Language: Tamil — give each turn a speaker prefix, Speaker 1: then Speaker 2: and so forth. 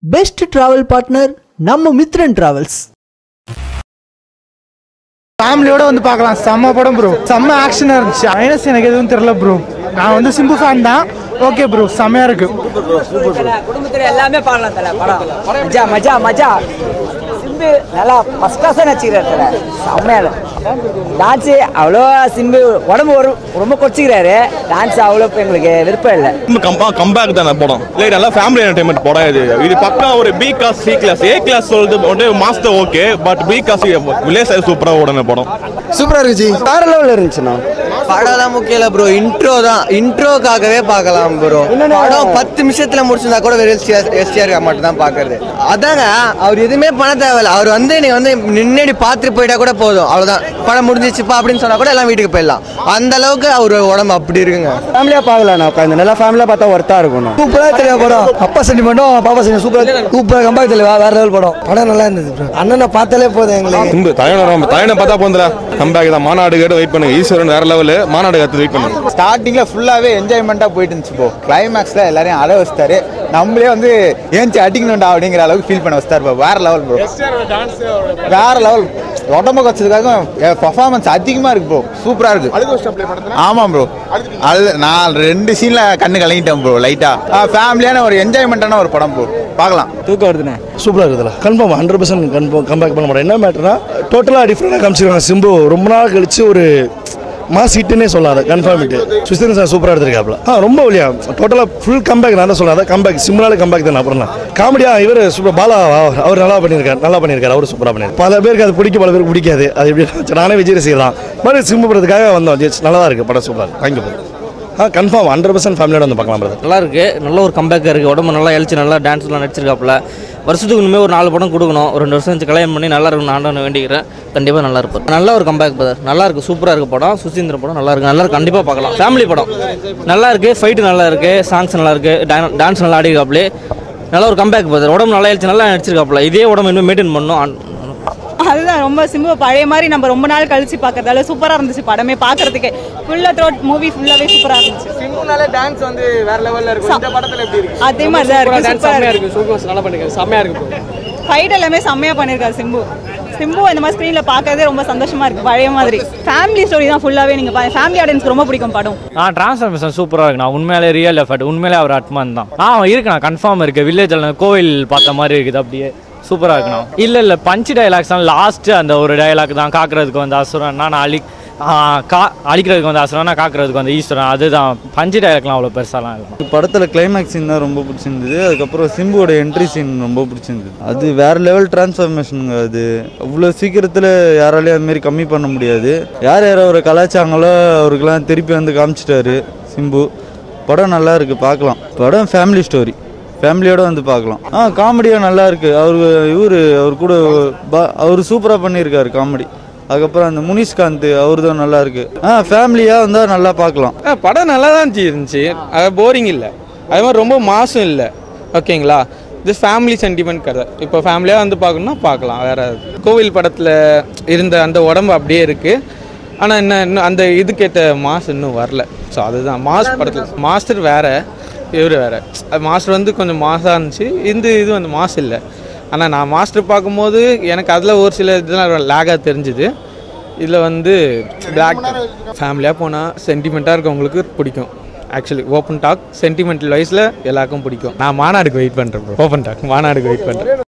Speaker 1: பெஸ்ட் டிராவல் பார்ட்னர் நம்ம மித்ரன் டிராவல்ஸ்
Speaker 2: ஃபேமிலியோட வந்து பார்க்கலாம் செம்ம படம் ப்ரோ செம்ம ஆக்ஷனாக இருந்துச்சு மைனஸ் எனக்கு எதுவும் தெரியல ப்ரோ நான் வந்து சிம்பு ஃபேன் தான் ஓகே ப்ரோ செம்மையாக இருக்கு
Speaker 3: குடும்பத்துல எல்லாமே பாடலாம் தல படம் மஜா மஜா மஜா சிம்பு நல்லா ஃபர்ஸ்ட் கிளாஸாக நடிச்சுக்கிறாரு தல செம்மையா டான்ஸு அவ்வளோ சிம்பு உடம்பு ஒரு ரொம்ப கொச்சிக்கிறாரு டான்ஸ் அவ்வளோ எங்களுக்கு விருப்பம் இல்லை
Speaker 4: கம்பா கம்பேக் தானே படம் இல்லை நல்லா ஃபேமிலி என்டர்டைன்மெண்ட் படம் இது இது பக்கா ஒரு B class C class A class சொல்றது வந்து Master okay but B class village side சூப்பராக ஓடன படம்
Speaker 2: சூப்பராக இருந்துச்சு
Speaker 5: வேற லெவலில் இருந்துச்சுண்ணா படம்லாம் முக்கியம் இல்லை ப்ரோ இன்ட்ரோ தான் இன்ட்ரோக்காகவே பார்க்கலாம் ப்ரோ படம் பத்து நிமிஷத்துல முடிச்சிருந்தா கூட வெறும் எஸ்டிஆர் எஸ்டிஆர் மட்டும் தான் பார்க்கறது அதாங்க அவர் எதுவுமே பண்ண தேவையில்ல அவர் வந்து நீங்க வந்து நின்னடி பார்த்துட்டு போயிட்டா கூட போதும் அவ்வளவுதான் படம் முடிஞ்சிச்சுப்பா அப்படின்னு சொன்னா கூட எல்லாம் வீட்டுக்கு போயிடலாம் அந்த அளவுக்கு அவர் உடம்பு அப்படி இருக்குங்க
Speaker 6: ஃபேமிலியாக பார்க்கலாம் நான் உட்காந்து நல்லா ஃபேமிலியாக பார்த்தா ஒர்த்தாக இருக்கும்
Speaker 2: சூப்பராக தெரியும் படம் அப்பா சென்டிமெண்ட்டும் பாப்பா சென்டிமெண்ட் சூப்பராக சூப்பராக கம்பேக் தெரியல வேற லெவல் படம் படம் நல்லா இருந்தது ப்ரோ அண்ணனை பார்த்தாலே போதும் எங்களுக்கு
Speaker 4: சிம்பு தலைவன தலைவனை பார்த்தா போந்திர கம்பேக் தான் மாநாடு கேட்டு வெயிட் பண்ணுங்க ஈஸ்வரன் வேற லெவலு மாநாடு கற்று வெயிட் பண்ணுங்க
Speaker 7: ஸ்டார்டிங்கில் ஃபுல்லாகவே என்ஜாய்மெண்ட்டாக போயிட்டு இருந்துச்சு ப்ரோ கிளைமேக்ஸில் எல்லாரையும் அழ வச்சிட்டாரு நம்மளே வந்து ஏஞ்சி அடிக்கணும்டா அப்படிங்கிற அளவுக்கு ஃபீல் பண்ண வச்சிட்டாரு bro. வேற லெவல் ப்ரோ வேற லெவல் உடம்புக்கு வச்சதுக்காக பர்ஃபார்மன்ஸ் அதிகமாக இருக்கு ப்ரோ சூப்பராக இருக்கு ஆமாம் ப்ரோ அது நான் ரெண்டு சீனில் கண்ணு கலங்கிட்டேன் ப்ரோ லைட்டாக ஃபேமிலியான ஒரு என்ஜாய்மெண்ட்டான ஒரு படம் ப்ரோ பார்க்கலாம்
Speaker 3: தூக்கம் வருதுண்ணே
Speaker 6: சூப்பராக இருக்குதுல confirm hundred percent confirm comeback பண்ண மாட்டேன் என்ன மேட்டர்னா டோட்டலாக டிஃப்ரெண்டாக காமிச்சிருக்காங்க சிம்பு ரொம்ப நாள் கழிச்சு ஒரு மாஸ் ஹிட்டுன்னே சொல்லாத கன்ஃபார்ம் ஹிட்டு சுஸ்திரன் சார் சூப்பராக எடுத்திருக்காப்ல ஆ ரொம்ப வழியா டோட்டலாக ஃபுல் கம்பேக் நான் தான் சொல்லாத கம்பேக் சிம்பிளான கம்பேக் தான் அப்புறம் காமெடியாக இவர் சூப்பர் பாலா அவர் நல்லா பண்ணியிருக்காரு நல்லா பண்ணியிருக்காரு அவர் சூப்பராக பண்ணியிருக்காரு பல பேருக்கு அது பிடிக்கும் பல பேருக்கு பிடிக்காது அது எப்படி நானே விஜய் ரசிகர் தான் பட் சிம்பு படத்துக்காக வந்தோம் ஜெயிச்சு நல்லா தான் இருக்குது படம் சூப்பராக thank you ah confirm hundred percent ஃபேமிலியோட வந்து பார்க்கலாம் brother.
Speaker 8: நல்லா இருக்கு நல்ல ஒரு கம்பேக்காக இருக்கு உடம்பு நல்லா எழுச்சி நல்லா டான்ஸ்லாம் நடிச்சிருக்காப்புல வருஷத்துக்கு இனிமேல் ஒரு நாலு படம் கொடுக்கணும் ஒரு ரெண்டு வருஷம் கழிச்சு கல்யாணம் பண்ணி நல்லா இருக்கும் நான் வேண்டிக்கிறேன் கண்டிப்பாக நல்லா இருப்பார் நல்ல ஒரு கம்பேக் பதர் நல்லா இருக்கு சூப்பராக இருக்கு படம் சுசீந்திர படம் நல்லா இருக்கு நல்லா இருக்கு கண்டிப்பாக பார்க்கலாம் ஃபேமிலி படம் நல்லா இருக்கு ஃபைட்டு நல்லா இருக்கு சாங்ஸ் நல்லா இருக்கு டான்ஸ் நல்லா ஆடிருக்காப்புல நல்ல ஒரு கம்பேக் பதர் உடம்பு நல்லா எழுச்சி நல்லா நடிச்சிருக்காப்புல இதே உடம்பு இன்னும் மெயின்டைன் பண்ணும்
Speaker 9: அதுதான் ரொம்ப சிம்பு பழைய மாதிரி நம்ம ரொம்ப நாள் கழிச்சு பார்க்கறதால சூப்பராக இருந்துச்சு படமே பார்க்கறதுக்கே ஃபுல்லாக த்ரோட் மூவி ஃபுல்லாகவே சூப்பராக இருந்துச்சு
Speaker 2: சிம்புனாலே டான்ஸ் வந்து வேற லெவலில் இருக்கும் இந்த படத்தில் எப்படி இருக்கு
Speaker 9: அதே மாதிரி தான் இருக்கு சூப்பராக இருக்கு
Speaker 2: சூப்பர் நல்லா பண்ணிருக்காரு செம்மையாக இருக்கு
Speaker 9: ஃபைட் எல்லாமே செம்மையாக பண்ணியிருக்காரு சிம்பு சிம்பு இந்த மாதிரி ஸ்க்ரீனில் பார்க்கறதே ரொம்ப சந்தோஷமா இருக்கு பழைய மாதிரி ஃபேமிலி ஸ்டோரி தான் ஃபுல்லாகவே நீங்கள் ஃபேமிலி ஆடியன்ஸ்க்கு ரொம்ப பிடிக்கும் படம்
Speaker 10: ஆ டிரான்ஸ்ஃபர்மேஷன் சூப்பராக இருக்குண்ணா உண்மையிலே ரியல் எஃபர்ட் உண்மையிலே அவர் அட்மான் தான் ஆ இருக்குண்ணா கன்ஃபார்ம் இருக்குது வில்லேஜில் கோவில் பார்த்த மாதிரி இருக்குது அப்படியே சூப்பராக இருக்குண்ணா இல்லை இல்லை பஞ்சு டைலாக்ஸ் தான் லாஸ்ட்டு அந்த ஒரு டைலாக் தான் காக்கிறதுக்கு வந்து அசுரன் நான் அழி ஆ, கா அழிக்கிறதுக்கு வந்து அசுரனா காக்கிறதுக்கு வந்து ஈஸ்வரன் அதுதான் பஞ்சு டைலாக்லாம் அவ்வளோ பெருசாலாம் இருக்கும்
Speaker 7: படத்தில் கிளைமேக்ஸ் சீன் தான் ரொம்ப பிடிச்சிருந்தது அதுக்கப்புறம் சிம்புவோட என்ட்ரி சீன் ரொம்ப பிடிச்சிருந்தது அது வேற லெவல் டிரான்ஸ்ஃபர்மேஷனுங்க அது அவ்வளோ சீக்கிரத்தில் யாராலையும் அது மாதிரி கம்மி பண்ண முடியாது யார் யார் அவரை கலாச்சாங்களோ அவருக்கெல்லாம் திருப்பி வந்து காமிச்சிட்டாரு சிம்பு படம் நல்லா இருக்கு பார்க்கலாம் படம் ஃபேமிலி ஸ்டோரி ஃபேமிலியோட வந்து பார்க்கலாம் ஆ காமெடியாக நல்லா இருக்கு அவர் இவர் அவர் கூட பா- அவர் சூப்பராக பண்ணியிருக்காரு காமெடி அதுக்கப்புறம் அந்த முனிஷ்காந்த் அவர் தான் நல்லா இருக்கு ஆ ஃபேமிலியாக வந்தால் நல்லா பார்க்கலாம்
Speaker 2: படம் நல்லா தான் இருந்துச்சு அது போரிங் இல்லை அது மாதிரி ரொம்ப மாசும் இல்லை ஓகேங்களா இது ஃபேமிலி சென்டிமெண்ட் கதை இப்போ ஃபேமிலியாக வந்து பார்க்கணும்னா பார்க்கலாம் வேற கோவில் படத்தில் இருந்த அந்த உடம்பு அப்படியே இருக்குது ஆனால் என்ன இன்னும் அந்த இதுக்கேற்ற மாஸ் இன்னும் வரல ஸோ அதுதான் மாஸ் படத்தில் மாஸ்டர் வேற இவர் வேற அது மாஸ்டர் வந்து கொஞ்சம் மாஸாக இருந்துச்சு இந்த இது வந்து மாஸ் இல்லை ஆனால் நான் மாஸ்டர் பார்க்கும்போது எனக்கு அதில் ஒரு சில இதெல்லாம் லேகாக தெரிஞ்சுது இதில் வந்து பிளாக் ஃபேமிலியாக போனால் சென்டிமெண்ட்டாக இருக்கவங்களுக்கு பிடிக்கும் ஆக்சுவலி ஓப்பன் டாக் சென்டிமெண்டல் வைஸில் எல்லாருக்கும் பிடிக்கும் நான் மாநாடுக்கு வெயிட் பண்ணுறேன் ஓப்பன் டாக் மாநாடுக்கு வெயிட் பண்ணுறேன்